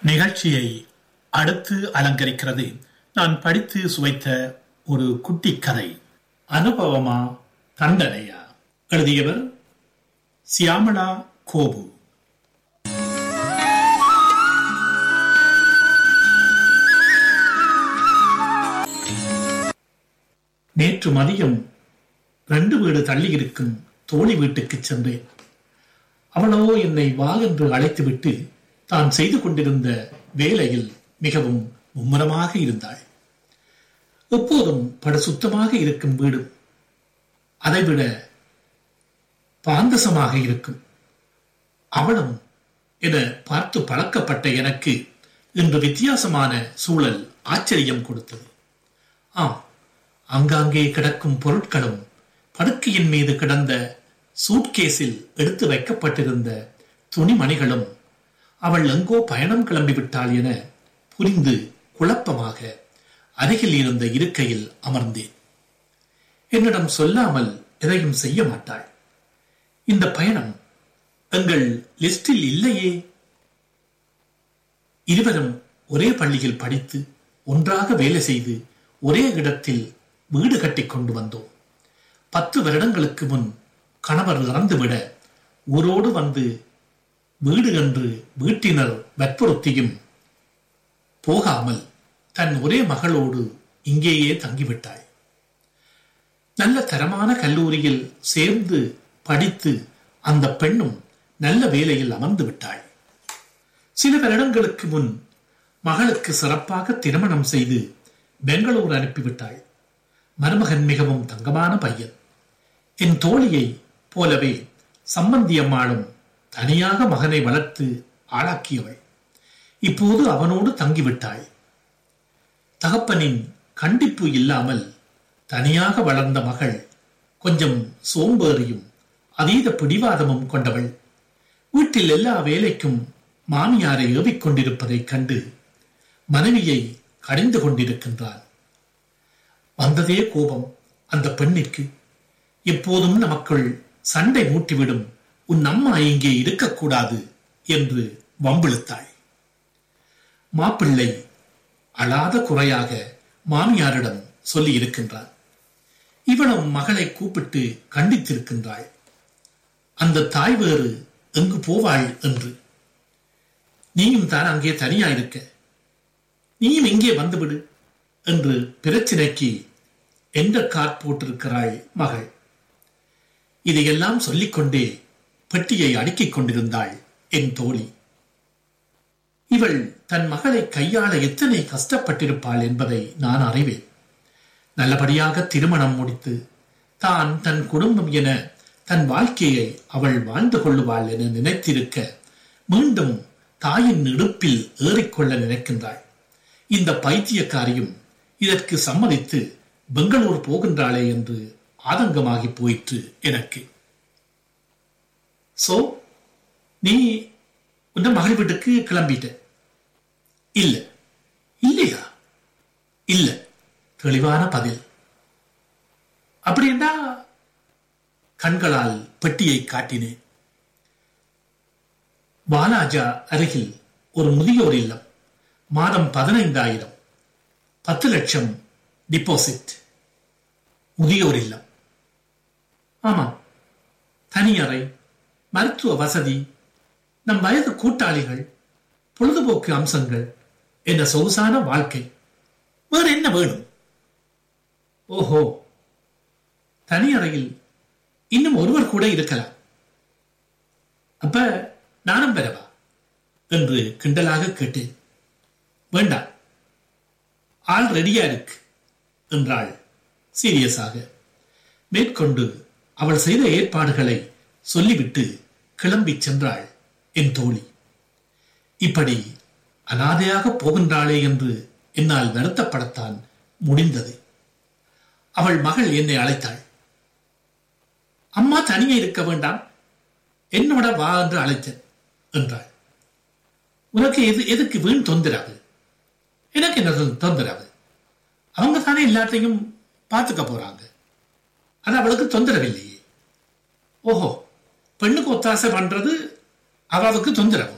நிகழ்ச்சியை அடுத்து அலங்கரிக்கிறது நான் படித்து சுவைத்த ஒரு குட்டி கதை அனுபவமா தண்டனையா எழுதியவர் சியாமளா கோபு நேற்று மதியம் ரெண்டு வீடு தள்ளியிருக்கும் தோழி வீட்டுக்கு சென்றேன் அவளோ என்னை வா என்று அழைத்துவிட்டு தான் செய்து கொண்டிருந்த வேலையில் மிகவும் மும்முரமாக இருந்தாள் எப்போதும் படு சுத்தமாக இருக்கும் வீடு அதைவிட பாந்தசமாக இருக்கும் அவளும் என பார்த்து பழக்கப்பட்ட எனக்கு இன்று வித்தியாசமான சூழல் ஆச்சரியம் கொடுத்தது ஆம் அங்காங்கே கிடக்கும் பொருட்களும் படுக்கையின் மீது கிடந்த சூட்கேஸில் எடுத்து வைக்கப்பட்டிருந்த துணிமணிகளும் அவள் எங்கோ பயணம் கிளம்பிவிட்டாள் என புரிந்து குழப்பமாக அருகில் இருந்த இருக்கையில் அமர்ந்தேன் என்னிடம் சொல்லாமல் எதையும் செய்ய மாட்டாள் இந்த பயணம் எங்கள் லிஸ்டில் இல்லையே இருவரும் ஒரே பள்ளியில் படித்து ஒன்றாக வேலை செய்து ஒரே இடத்தில் வீடு கட்டி கொண்டு வந்தோம் பத்து வருடங்களுக்கு முன் கணவர் இறந்துவிட ஊரோடு வந்து வீடு என்று வீட்டினர் வற்புறுத்தியும் போகாமல் தன் ஒரே மகளோடு இங்கேயே தங்கிவிட்டாள் நல்ல தரமான கல்லூரியில் சேர்ந்து படித்து அந்த பெண்ணும் நல்ல வேலையில் அமர்ந்து விட்டாள் சில வருடங்களுக்கு முன் மகளுக்கு சிறப்பாக திருமணம் செய்து பெங்களூர் அனுப்பிவிட்டாள் மருமகன் மிகவும் தங்கமான பையன் என் தோழியை போலவே சம்பந்தி அம்மாளும் தனியாக மகனை வளர்த்து ஆளாக்கியவள் இப்போது அவனோடு தங்கிவிட்டாள் தகப்பனின் கண்டிப்பு இல்லாமல் தனியாக வளர்ந்த மகள் கொஞ்சம் சோம்பேறியும் அதீத பிடிவாதமும் கொண்டவள் வீட்டில் எல்லா வேலைக்கும் மாமியாரை ஏவிக் கொண்டிருப்பதைக் கண்டு மனைவியை கடிந்து கொண்டிருக்கின்றான் வந்ததே கோபம் அந்த பெண்ணிற்கு எப்போதும் நமக்குள் சண்டை மூட்டிவிடும் உன் அம்மா இங்கே இருக்கக்கூடாது என்று வம்பிழுத்தாள் மாப்பிள்ளை அழாத குறையாக மாமியாரிடம் சொல்லி இருக்கின்றான் இவளும் மகளை கூப்பிட்டு கண்டித்திருக்கின்றாள் அந்த தாய் வேறு எங்கு போவாள் என்று நீயும் தான் அங்கே தனியா இருக்க நீயும் இங்கே வந்துவிடு என்று பிரச்சினைக்கு எந்த கார் போட்டிருக்கிறாள் மகள் இதையெல்லாம் சொல்லிக்கொண்டே பெட்டியை அடுக்கிக் கொண்டிருந்தாள் என் தோழி இவள் தன் மகளை கையாள எத்தனை கஷ்டப்பட்டிருப்பாள் என்பதை நான் அறிவேன் நல்லபடியாக திருமணம் முடித்து தான் தன் குடும்பம் என தன் வாழ்க்கையை அவள் வாழ்ந்து கொள்ளுவாள் என நினைத்திருக்க மீண்டும் தாயின் இடுப்பில் ஏறிக்கொள்ள நினைக்கின்றாள் இந்த பைத்தியக்காரியும் இதற்கு சம்மதித்து பெங்களூர் போகின்றாளே என்று ஆதங்கமாகி போயிற்று எனக்கு சோ நீ உன்ன மகள் வீட்டுக்கு கிளம்பிட்ட இல்ல இல்லையா இல்ல தெளிவான பதில் அப்படின்னா கண்களால் பெட்டியை காட்டினேன் வாலாஜா அருகில் ஒரு முதியோர் இல்லம் மாதம் பதினைந்தாயிரம் பத்து லட்சம் டிபாசிட் முதியோர் இல்லம் ஆமாம் தனியறை மருத்துவ வசதி நம் வயது கூட்டாளிகள் பொழுதுபோக்கு அம்சங்கள் என்ற சொகுசான வாழ்க்கை வேற என்ன வேணும் ஓஹோ தனியறையில் இன்னும் ஒருவர் கூட இருக்கலாம் அப்ப நானும் பெறவா என்று கிண்டலாக கேட்டேன் வேண்டாம் ஆள் ரெடியா இருக்கு என்றாள் சீரியஸாக மேற்கொண்டு அவள் செய்த ஏற்பாடுகளை சொல்லிவிட்டு கிளம்பி சென்றாள் என் தோழி இப்படி அனாதையாக போகின்றாளே என்று என்னால் வருத்தப்படத்தான் முடிந்தது அவள் மகள் என்னை அழைத்தாள் அம்மா தனியே இருக்க வேண்டாம் என்னோட வா என்று அழைத்தேன் என்றாள் உனக்கு எது எதுக்கு வீண் தொந்தரவு எனக்கு என்ன தொந்தரவு அவங்க தானே எல்லாத்தையும் பார்த்துக்க போறாங்க அது அவளுக்கு தொந்தரவில்லையே ஓஹோ பெண்ணுக்கு ஒத்தாசை பண்றது அவளுக்கு தொந்தரவு